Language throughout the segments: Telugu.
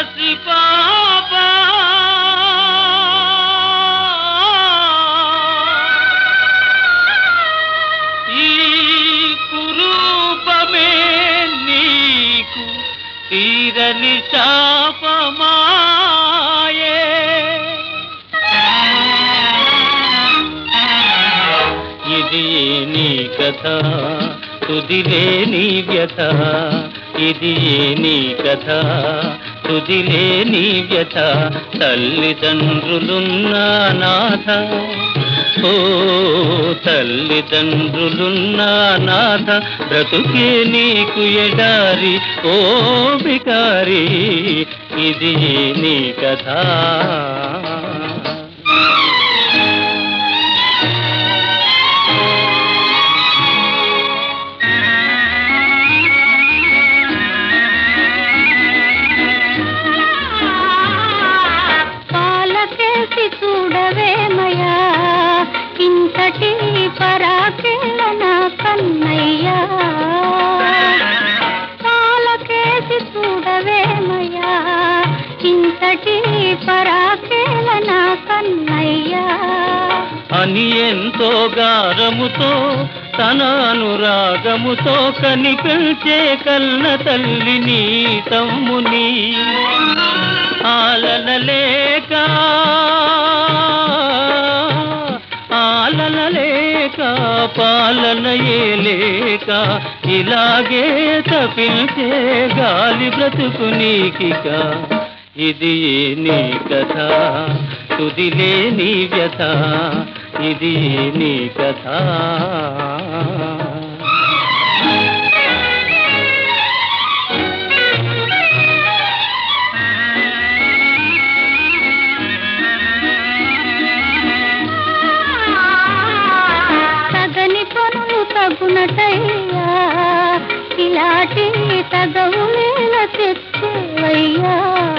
పసిపాప ఈ కురూపమే నీకు తీరని శాపమాయే ఇది నీ కథ తుదిలే నీ వ్యథ ఇది నీ కథ తుదిలే నీ వ్యథ తల్లిదండ్రులున్నా నాథ ఓ తల్లిదండ్రులున్నా నాథ బ్రతుకే నీకు ఎడారి ఓ బికారి ఇది నీ కథ పాలకేసి చూడవేమయ్యా ఇంతటి పరాకేళన కన్నయ్యా పాలకేసి చూడవేమయ్యా ఇంతటి పరాకేళన కన్నయ్యా అని ఎంతో గారముతో తన అనురాగముతో కనిపించే కన్న తల్లిని తమ్ముని ఆలనలేక ఆలనలేక పాలనయే లేక ఇలాగే తప్పించే గాలి బ్రతుకు నీకిక ఇది నీ కథ తుదిలే నీ వ్యథ ఇది నీ కథ తగని పనులు తగునటయ్యా ఇలాంటి తగవు నేల తెచ్చేవయ్యా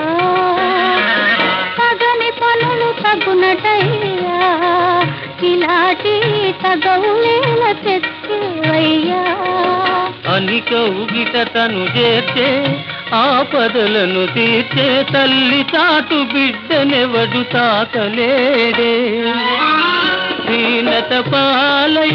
తగని పనులు తగునటయ్యా ఇలాంటి తగవు నేల తెచ్చేవయ్యా అని కౌగిట తను చేర్చే ఆపదలను తీర్చే తల్లి తాటు బిడ్డనెవడు తాకలేడే హీనత పాలై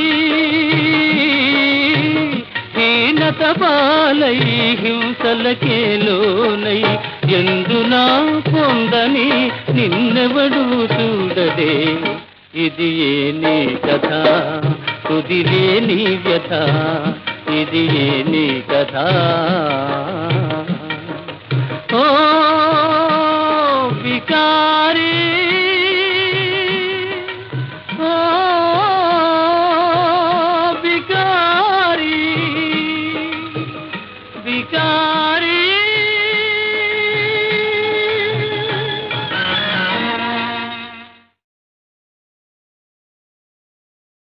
హీనత పాలై హింసలకే లోనై ఎందునా పొందని నిన్నెవడు చూడదే ఇది ఏ నీ కథ తుదిలే నీ వ్యథ ఇది ఏ నీ కథ ఓ వికారీ